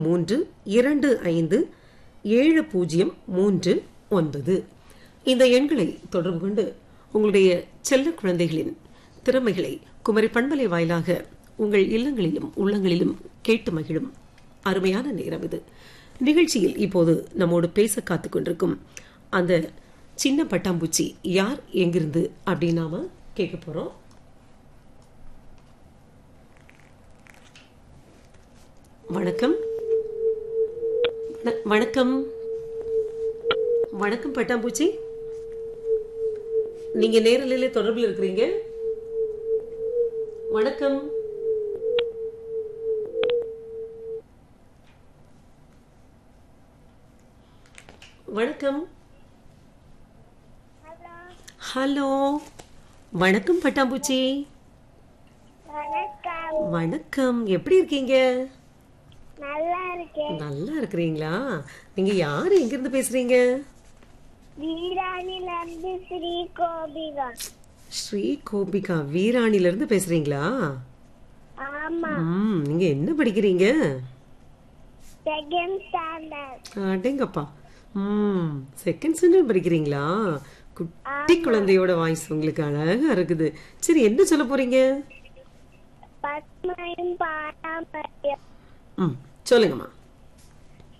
மூன்று இரண்டு ஐந்து ஏழு பூஜ்ஜியம் மூன்று ஒன்பது இந்த எண்களை தொடர்பு கொண்டு உங்களுடைய செல்ல குழந்தைகளின் திறமைகளை குமரி பண்பலை வாயிலாக உங்கள் இல்லங்களிலும் உள்ளங்களிலும் கேட்டு மகிழும் அருமையான நேரம் இது நிகழ்ச்சியில் இப்போது நம்மோடு பேச காத்து கொண்டிருக்கும் அந்த சின்ன பட்டாம்பூச்சி யார் எங்கிருந்து அப்படின்னு நாம கேட்க போறோம் வணக்கம் வண- வணக்கம் வணக்கம் பட்டாம்பூச்சி நீங்க நேரலையில தொடர்பில் இருக்கிறீங்க வணக்கம் வணக்கம் ஹலோ வணக்கம் பட்டாம்பூச்சி வணக்கம் வணக்கம் எப்படி இருக்கீங்க நல்லா இருக்கேன் நல்லா இருக்கிறீங்களா நீங்க யாரு எங்க இருந்து பேசுறீங்க வீராணில இருந்து ஸ்ரீ கோபிகா ஸ்ரீ கோபிகா வீராணில இருந்து பேசுறீங்களா ஆமா ம் நீங்க என்ன படிக்கிறீங்க செகண்ட் ஸ்டாண்டர்ட் அடேங்கப்பா ம் செகண்ட் ஸ்டாண்டர்ட் படிக்கிறீங்களா குட்டி குழந்தையோட வாய்ஸ் உங்களுக்கு அழகா இருக்குது சரி என்ன சொல்ல போறீங்க பத்மையும் பாராமரியம் ம் சொல்லுங்கம்மா